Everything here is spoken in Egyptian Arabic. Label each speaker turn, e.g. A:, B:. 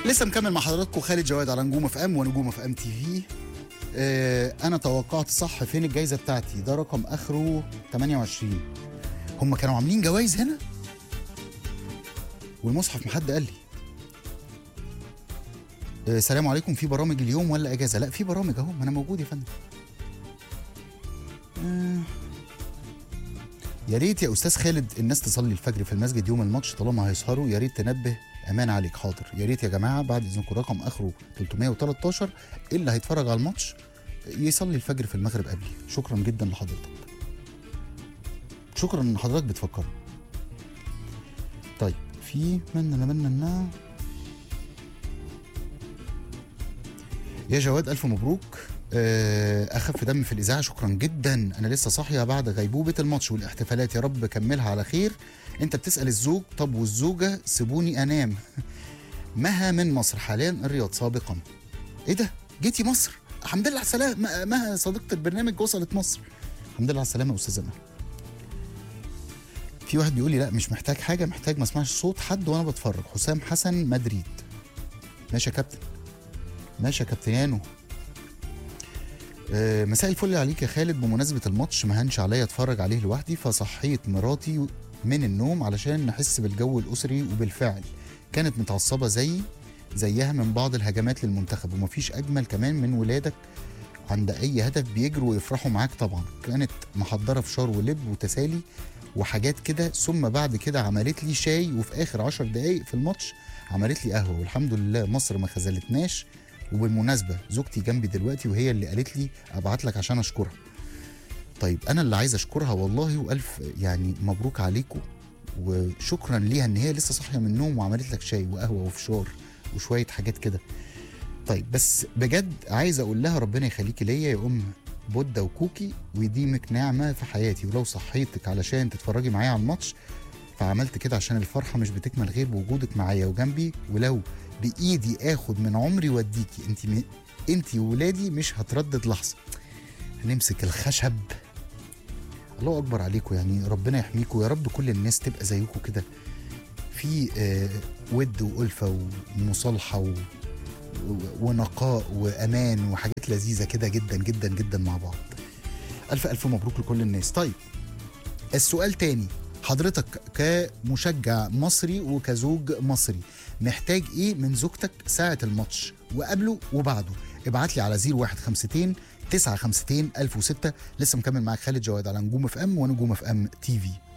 A: لسه مكمل مع حضراتكم خالد جواد على نجوم اف ام ونجوم اف ام تي في آه انا توقعت صح فين الجايزه بتاعتي ده رقم اخره 28 هم كانوا عاملين جوائز هنا والمصحف محد قال لي آه سلام عليكم في برامج اليوم ولا اجازه لا في برامج اهو ما انا موجود يا فندم آه يا ريت يا استاذ خالد الناس تصلي الفجر في المسجد يوم الماتش طالما هيسهروا يا ريت تنبه امان عليك حاضر يا ريت يا جماعه بعد اذنكم رقم اخره 313 اللي هيتفرج على الماتش يصلي الفجر في المغرب قبلي شكرا جدا لحضرتك شكرا ان حضرتك بتفكر طيب في من من من يا جواد الف مبروك آه، اخف دم في الاذاعه شكرا جدا انا لسه صاحيه بعد غيبوبه الماتش والاحتفالات يا رب كملها على خير انت بتسال الزوج طب والزوجه سيبوني انام مها من مصر حاليا الرياض سابقا ايه ده جيتي مصر الحمد لله على السلامه مها صديقه البرنامج وصلت مصر الحمد لله على السلامه يا استاذه مها في واحد بيقول لي لا مش محتاج حاجه محتاج ما اسمعش صوت حد وانا بتفرج حسام حسن مدريد ماشي يا كابتن ماشي يا كابتنانو آه، مساء الفل عليك يا خالد بمناسبة الماتش ما هنش عليا اتفرج عليه لوحدي فصحيت مراتي من النوم علشان نحس بالجو الأسري وبالفعل كانت متعصبة زي زيها من بعض الهجمات للمنتخب ومفيش أجمل كمان من ولادك عند أي هدف بيجروا ويفرحوا معاك طبعا كانت محضرة فشار ولب وتسالي وحاجات كده ثم بعد كده عملت لي شاي وفي آخر عشر دقايق في الماتش عملت لي قهوة والحمد لله مصر ما خذلتناش وبالمناسبه زوجتي جنبي دلوقتي وهي اللي قالت لي ابعت لك عشان اشكرها طيب انا اللي عايز اشكرها والله والف يعني مبروك عليكم وشكرا ليها ان هي لسه صاحيه من النوم وعملت لك شاي وقهوه وفشار وشويه حاجات كده طيب بس بجد عايز اقول لها ربنا يخليكي ليا يا ام بودة وكوكي ويديمك نعمة في حياتي ولو صحيتك علشان تتفرجي معايا على الماتش فعملت كده عشان الفرحة مش بتكمل غير بوجودك معايا وجنبي ولو بايدي اخد من عمري واديكي انت م... انت وولادي مش هتردد لحظه هنمسك الخشب الله اكبر عليكم يعني ربنا يحميكم يا رب كل الناس تبقى زيكم كده في آه ود والفه ومصالحه و... و... ونقاء وامان وحاجات لذيذه كده جدا جدا جدا مع بعض الف الف مبروك لكل الناس طيب السؤال تاني حضرتك كمشجع مصري وكزوج مصري محتاج ايه من زوجتك ساعة الماتش وقبله وبعده ابعت لي على 0152 952 1006 لسه مكمل معاك خالد جواد على نجوم اف ام ونجوم اف ام تي في